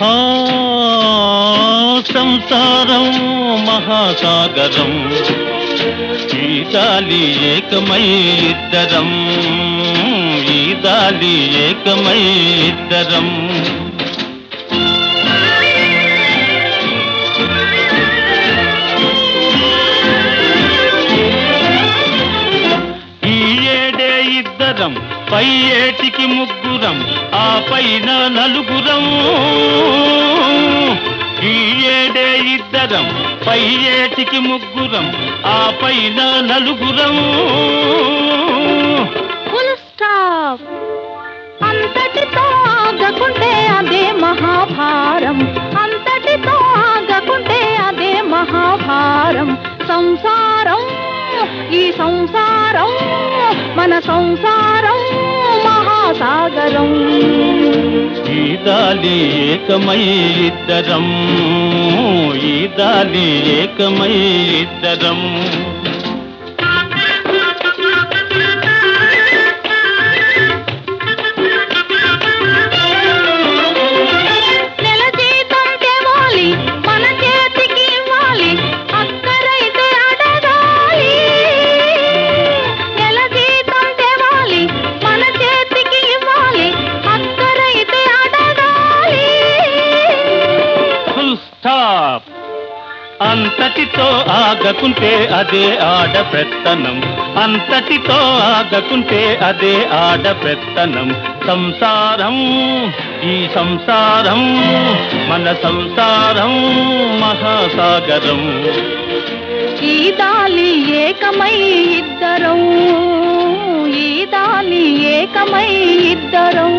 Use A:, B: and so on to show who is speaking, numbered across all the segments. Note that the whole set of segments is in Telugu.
A: ఆ సంసారం మహాసాగరం ఈ దాలి ఏకమై ఇద్దరం ఈ దాలి ఏకమై ఇద్దరం ఈ ఏడే ఇద్దరం పై ఏటికి ముగ్గురం ఆ పైన నలుగురం ఈ ఏడే ఇద్దరం పై ఏటికి ముగ్గురం ఆ పైన నలుగురం
B: ఫుల్ స్టాప్ అంతటితో ఆగకుంటే అదే మహాభారం అంతటితో ఆగకుంటే అదే మహాభారం సంసారం ఈ సంసారం మన సంసారం మహాసాగరం
A: ఈ దాలి ఏకమై ఇద్దరం ఈ దాలి ఏకమై ఇద్దరం
B: నెల జీతం తేవాలి మన చేతికి ఇవ్వాలి అక్కరైతే అడగాలి నెల జీతం తేవాలి మన చేతికి ఇవ్వాలి అక్కరైతే అడగాలి
A: ఫుల్ స్టాప్ అంతటితో ఆగకుంటే అదే ఆడ పెత్తనం అంతటితో ఆగకుంటే అదే ఆడ పెత్తనం సంసారం ఈ సంసారం మన సంసారం మహాసాగరం
B: ఈ దాలి ఏకమై ఇద్దరం ఈ దాలి ఏకమై ఇద్దరం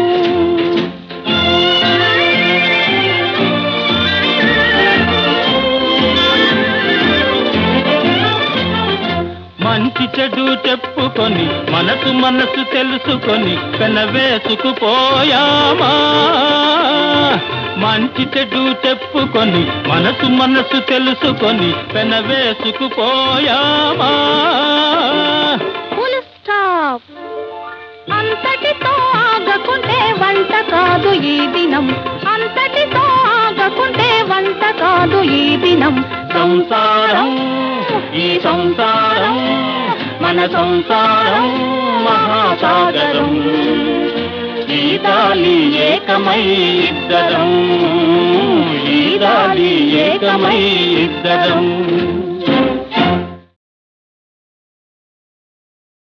A: మంచి చెడు చెప్పుకొని మనసు మనసు తెలుసుకొని పెనవేసుకుపోయామా మంచి చెడు చెప్పుకొని మనసు మనసు తెలుసుకొని పెనవేసుకుపోయామా
B: ఫుల్ స్టాప్ అంతటితో ఆగకుంటే వంట కాదు ఈ దినం అంతటితో ఆగకుంటే వంట కాదు ఈ దినం
A: సంసారం ఈ సంసారం మన సంసారం మహాసాగరం ఈ దాలి ఏకమై ఇద్దరం ఈ దాలి ఏకమై ఇద్దరం